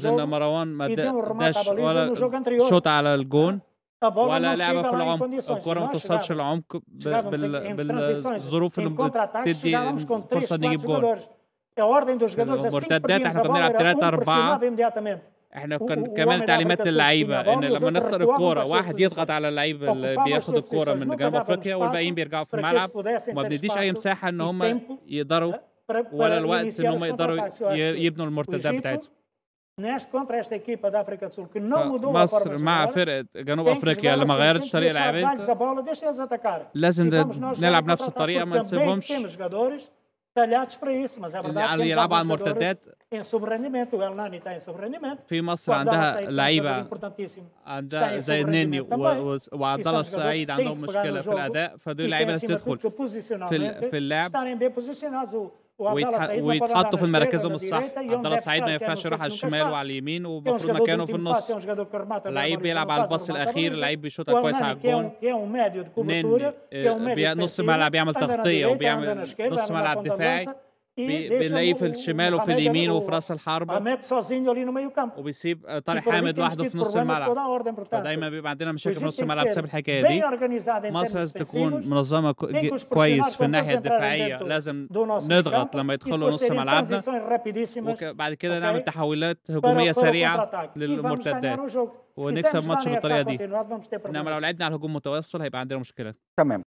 ان jogo مروان ما e دا- deu um remate à داش baliza no ولا jogo anterior. شوط على الجون A bola ولا não لعبه chega في lá em العمق condições. الكره ما Nós توصلش chegávamos- العمق ب- chegávamos بال- em, em بالظروف transições, اللي em contra-ataques, بتدي chegávamos com 3, فرصه 4 نجيب جول jogadores. A ordem dos jogadores assim que المرتدات perdíamos احنا a كنا bola بنلعب era 3 um 4 pressionava imediatamente. احنا و- كان و- كمان وهو تعليمات من أفريقيا للعيبه السودانية ان بابا لما وزاد نخسر ركوعهم الكوره وفشل واحد في يضغط السيستم. على اللعيب اللي Ocupava بياخد as الكوره posições, من nunca جنوب dávamos افريقيا espaço والباقيين بيرجعوا في para que eles الملعب pudessem وما ter بنديش اي espaço مساحه ان e هم tempo يقدروا para, ولا para الوقت iniciar ان os هم يقدروا contra-ataques. Eu acho ي- que يبنوا o المرتدات Egito, بتاعتهم neste contra esta equipa da África do Sul que não mudou a forma مصر de مع jogar, فرقه جنوب tem que افريقيا jogar اللي ما assim, غيرتش tem que طريقه deixar, dá-lhes لعبتها a bola, deixa-eles atacar. لازم E vamos nós نلعب jogar نفس contra-ataque, الطريقه ما porque também نسيبهمش temos jogadores talhados para isso, mas é اللي verdade على que temos يلعبوا على alguns jogadores المرتدات em sobrerendimento. O El Nani está em sobrerendimento. في مصر O Abdallah عندها Said é um jogador لعيبه importantíssimo. عندها está em زي النني sobrerendimento و- também. و- E وعبد são الله jogadores السعيد que têm عندهم que pegar مشكله no في jogo الاداء فدول e لعيبه que, لازم acima de تدخل tudo, que posicionalmente في اللعب estarem bem posicionados. O, o Abdallah ويتح- Said não pode andar ويتحطوا في na esquerda, مراكزهم na الصح direita, e عبد onde الله deve السعيد ما estar, que é no ينفعش يروح centro, على nunca الشمال está. وعلى اليمين Tem um ومفروض jogador مكانه do في último passe, النص é um jogador que remata bem a لعيب bola e بيلعب não على faz الباص a remata الاخير baliza. لعيب بيشوطها O كويس على Elnani, que é الجون um, que é um médio de نني cobertura, que é um آه، médio بي- نص defensivo, ملعب بيعمل anda na تغطيه direita, anda na وبيعمل esquerda, نص anda na ملعب ponta de دفاعي lança, e بي- deixa بنلاقيه o- في o الشمال وفي Mohamed اليمين o- وفي راس الحربة Mohamed sozinho ali no meio campo. وبيسيب آه، E طارق por ali حامد temos لوحده tido في نص problemas الملعب toda a ordem, portanto. فدايما بيبقى عندنا O مشاكل في Egito نص tem que الملعب بسبب ser الحكايه bem دي organizado em مصر termos لازم تكون defensivos. منظمه كو- Tem que جي- os كويس profissionais في الناحيه quando eles entrarem الدفاعيه dentro لازم do nosso نضغط campo لما e يدخلوا depois نص serem ملعبنا transições rapidíssimas وبعد كده Ok. نعمل تحولات para, هجوميه para o سريعه contra-ataque. E vamos ganhar o للمرتدات jogo. Se ونكسب quisermos ماتش jogar em بالطريقه ataque دي continuado, vamos ter انما لو problemas. لعبنا على هجوم متوصل هيبقى عندنا مشكله تمام